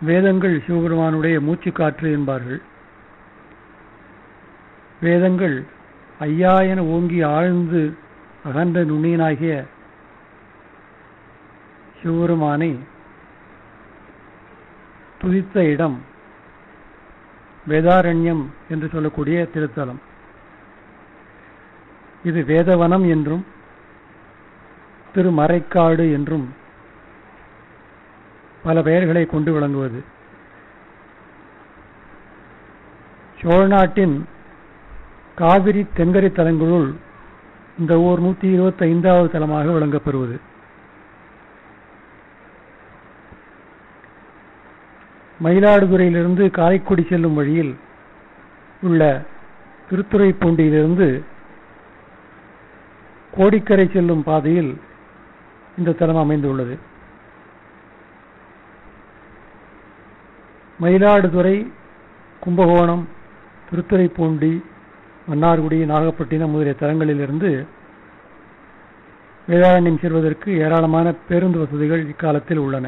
வேதங்கள் சிவபெருமானுடைய மூச்சுக்காற்று என்பார்கள் வேதங்கள் ஐயா என ஓங்கி ஆழ்ந்து அகன்ற நுண்ணியனாகிய சிவபெருமானை துதித்த இடம் வேதாரண்யம் என்று சொல்லக்கூடிய திருத்தலம் இது வேதவனம் என்றும் திருமறைக்காடு என்றும் பல பெயர்களை கொண்டு விளங்குவது சோழ நாட்டின் காவிரி தென்கரை தலங்களுள் இந்த ஊர் நூத்தி இருபத்தி ஐந்தாவது தலமாக விளங்கப்பெறுவது மயிலாடுதுறையிலிருந்து காரைக்குடி செல்லும் வழியில் உள்ள திருத்துறைப்பூண்டியிலிருந்து கோடிக்கரை செல்லும் பாதையில் இந்த தலம் அமைந்துள்ளது மயிலாடுதுறை கும்பகோணம் திருத்துறைப்பூண்டி மன்னார்குடி நாகப்பட்டினம் முதலிய தலங்களிலிருந்து வேதாரண்யம் செல்வதற்கு ஏராளமான பேருந்து வசதிகள் இக்காலத்தில் உள்ளன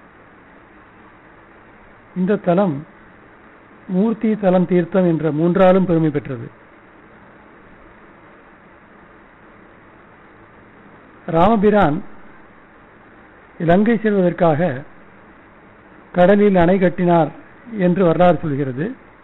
இந்த தலம் மூர்த்தி தலம் தீர்த்தம் என்ற மூன்றாலும் பெருமை பெற்றது ராமபிரான் இலங்கை செல்வதற்காக கடலில் அணை கட்டினார் என்று வரலாறு சொல்கிறது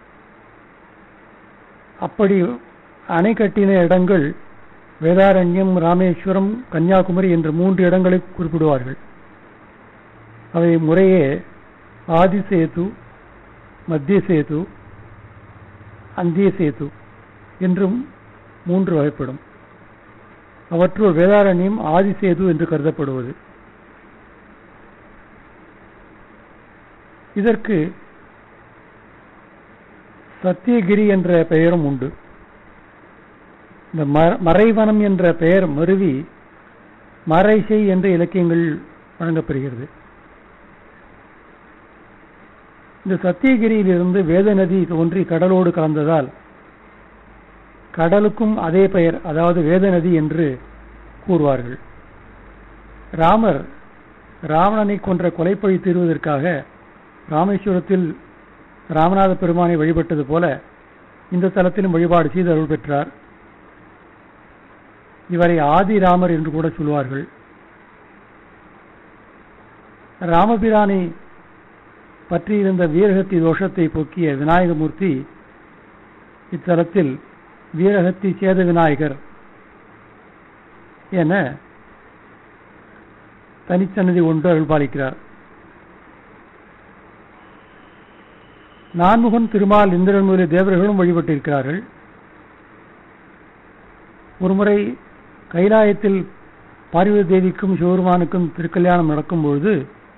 அப்படி அணை கட்டின இடங்கள் வேதாரண்யம் ராமேஸ்வரம் கன்னியாகுமரி என்ற மூன்று இடங்களை குறிப்பிடுவார்கள் அவை முறையே ஆதி சேது மத்திய சேது அந்திய சேது என்றும் மூன்று வகைப்படும் அவற்றுள் வேதாரண்யம் ஆதிசேது என்று கருதப்படுவது இதற்கு சத்தியகிரி என்ற பெயரும் உண்டு இந்த மறைவனம் என்ற பெயர் மருவி மறைசை என்ற இலக்கியங்கள் வழங்கப்படுகிறது இந்த சத்தியகிரியிலிருந்து வேத நதி தோன்றி கடலோடு கலந்ததால் கடலுக்கும் அதே பெயர் அதாவது வேத நதி என்று கூறுவார்கள் ராமர் ராவணனை கொன்ற கொலைப்பழி தீர்வதற்காக ராமேஸ்வரத்தில் ராமநாத பெருமானை வழிபட்டது போல இந்த தலத்திலும் வழிபாடு செய்து அருள் பெற்றார் இவரை ஆதி ராமர் என்று கூட சொல்வார்கள் ராமபிரானை பற்றியிருந்த வீரகத்தி தோஷத்தை போக்கிய விநாயகமூர்த்தி இத்தலத்தில் வீரகத்தி சேத விநாயகர் என தனிச்சன்னதி ஒன்று அருள்பாலிக்கிறார் நான்முகன் திருமால் இந்திரன் முதலிய தேவர்களும் வழிபட்டிருக்கிறார்கள் ஒருமுறை கைலாயத்தில் பார்வதி தேவிக்கும் சிவருமானுக்கும் திருக்கல்யாணம் நடக்கும்பொழுது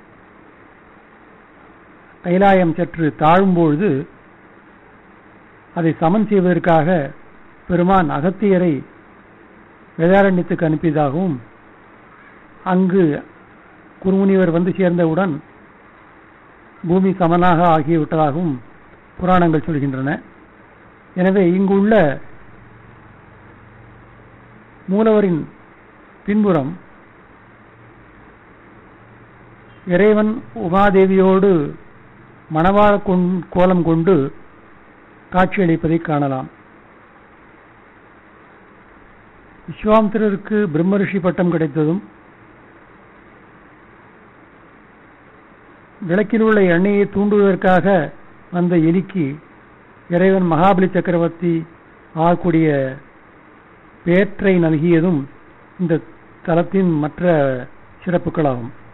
கைலாயம் சற்று தாழும்பொழுது அதை சமன் செய்வதற்காக பெருமான் அகத்தியரை வேதாரண்யத்துக்கு அனுப்பியதாகவும் அங்கு குருமுனிவர் வந்து சேர்ந்தவுடன் பூமி சமனாக ஆகிவிட்டதாகவும் புராணங்கள் சொல்கின்றன எனவே இங்குள்ள மூலவரின் பின்புறம் இறைவன் உமாதேவியோடு மணவாழ கோலம் கொண்டு காட்சியளிப்பதை காணலாம் விஸ்வாமித்திரருக்கு பிரம்மரிஷி பட்டம் கிடைத்ததும் விளக்கில் உள்ள எண்ணெயை தூண்டுவதற்காக வந்த எலிக்கு இறைவன் மகாபலி சக்கரவர்த்தி ஆகக்கூடிய பேற்றை நல்கியதும் இந்த தலத்தின் மற்ற சிறப்புகளாகும்